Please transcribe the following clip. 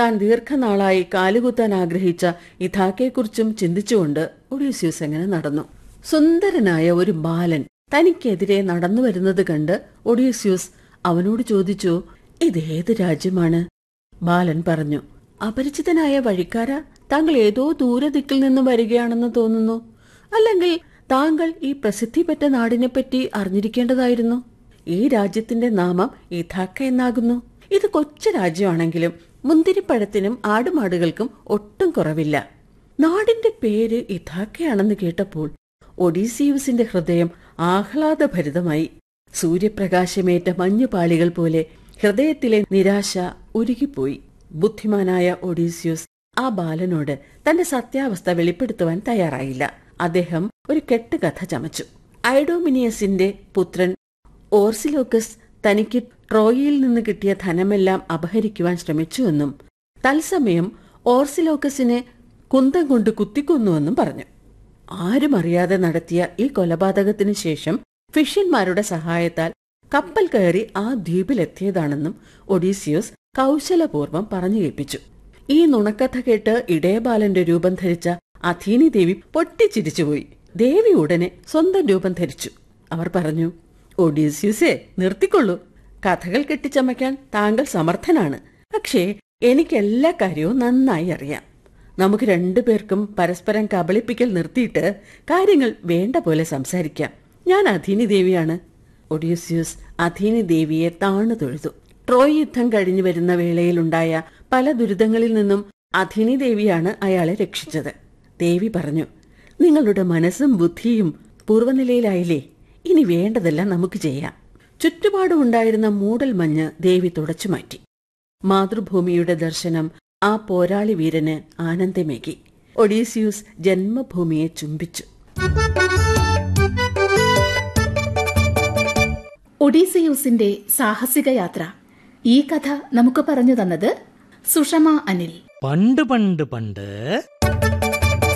താൻ ദീർഘനാളായി കാലുകുത്താൻ ആഗ്രഹിച്ച ഇഥാക്കയെക്കുറിച്ചും ചിന്തിച്ചുകൊണ്ട് ഒഡീസ്യൂസ് എങ്ങനെ നടന്നു സുന്ദരനായ ഒരു ബാലൻ തനിക്കെതിരെ നടന്നു വരുന്നത് കണ്ട് ഒഡീസ്യൂസ് അവനോട് ചോദിച്ചു ഇതേത് രാജ്യമാണ് ബാലൻ പറഞ്ഞു അപരിചിതനായ വഴിക്കാര താങ്കൾ ഏതോ ദൂരദിക്കിൽ നിന്ന് വരികയാണെന്ന് തോന്നുന്നു അല്ലെങ്കിൽ താങ്കൾ ഈ പ്രസിദ്ധിപ്പെട്ട നാടിനെപ്പറ്റി അറിഞ്ഞിരിക്കേണ്ടതായിരുന്നു ഈ രാജ്യത്തിന്റെ നാമം ഇഥാക്ക എന്നാകുന്നു ഇത് കൊച്ചു രാജ്യമാണെങ്കിലും മുന്തിരിപ്പഴത്തിനും ആടുമാടുകൾക്കും ഒട്ടും കുറവില്ല നാടിന്റെ പേര് ഇഥാക്കയാണെന്ന് കേട്ടപ്പോൾ ഒഡീസിയൂസിന്റെ ഹൃദയം ആഹ്ലാദഭരിതമായി സൂര്യപ്രകാശമേറ്റ മഞ്ഞുപാളികൾ പോലെ ഹൃദയത്തിലെ നിരാശ ഉരുകിപ്പോയി ബുദ്ധിമാനായ ഒഡീസ്യൂസ് ആ ബാലനോട് തന്റെ സത്യാവസ്ഥ വെളിപ്പെടുത്തുവാൻ തയ്യാറായില്ല അദ്ദേഹം ഒരു കെട്ടുകഥ ചമച്ചു ഐഡോമിനിയസിന്റെ പുത്രൻ ഓർസിലോക്കസ് തനിക്ക് ട്രോയിയിൽ നിന്ന് കിട്ടിയ ധനമെല്ലാം അപഹരിക്കുവാൻ ശ്രമിച്ചുവെന്നും തത്സമയം ഓർസിലോക്കസിനെ കുന്തം കൊണ്ട് കുത്തിക്കൊന്നുവെന്നും പറഞ്ഞു ആരും അറിയാതെ നടത്തിയ ഈ കൊലപാതകത്തിനു ശേഷം ഫിഷ്യന്മാരുടെ സഹായത്താൽ കപ്പൽ കയറി ആ ദ്വീപിലെത്തിയതാണെന്നും ഒഡീസിയോസ് കൗശലപൂർവ്വം പറഞ്ഞു കേൾപ്പിച്ചു ഈ നുണക്കഥ കേട്ട് ഇടയബാലന്റെ രൂപം ധരിച്ച അഥീനി ദേവി പൊട്ടിച്ചിരിച്ചുപോയി ദേവി ഉടനെ സ്വന്തം രൂപം ധരിച്ചു അവർ പറഞ്ഞു ഒഡീസ്യൂസേ നിർത്തിക്കൊള്ളൂ കഥകൾ കെട്ടിച്ചമയ്ക്കാൻ താങ്കൾ സമർത്ഥനാണ് പക്ഷേ എനിക്ക് എല്ലാ കാര്യവും നന്നായി അറിയാം നമുക്ക് രണ്ടുപേർക്കും പരസ്പരം കബളിപ്പിക്കൽ നിർത്തിയിട്ട് കാര്യങ്ങൾ വേണ്ട പോലെ സംസാരിക്കാം ഞാൻ അധീനി ദേവിയാണ് ഒഡീസ്യൂസ് അധീനി ദേവിയെ താണു തൊഴുതു ട്രോയ് യുദ്ധം കഴിഞ്ഞു വരുന്ന വേളയിലുണ്ടായ പല ദുരിതങ്ങളിൽ നിന്നും അധീനി ദേവിയാണ് അയാളെ രക്ഷിച്ചത് ദേവി പറഞ്ഞു നിങ്ങളുടെ മനസ്സും ബുദ്ധിയും പൂർവ്വനിലയിലായില്ലേ ഇനി വേണ്ടതെല്ലാം നമുക്ക് ചെയ്യാം ചുറ്റുപാടുമുണ്ടായിരുന്ന മൂടൽ മഞ്ഞ് ദേവി തുടച്ചു മാറ്റി മാതൃഭൂമിയുടെ ദർശനം ആ പോരാളി വീരന് ആനന്ദമേകി ഒഡീസിയൂസ് ജന്മഭൂമിയെ ചുംബിച്ചു ഒഡീസിയൂസിന്റെ സാഹസിക യാത്ര ഈ കഥ നമുക്ക് പറഞ്ഞു തന്നത് സുഷമ അനിൽ പണ്ട് പണ്ട് പണ്ട്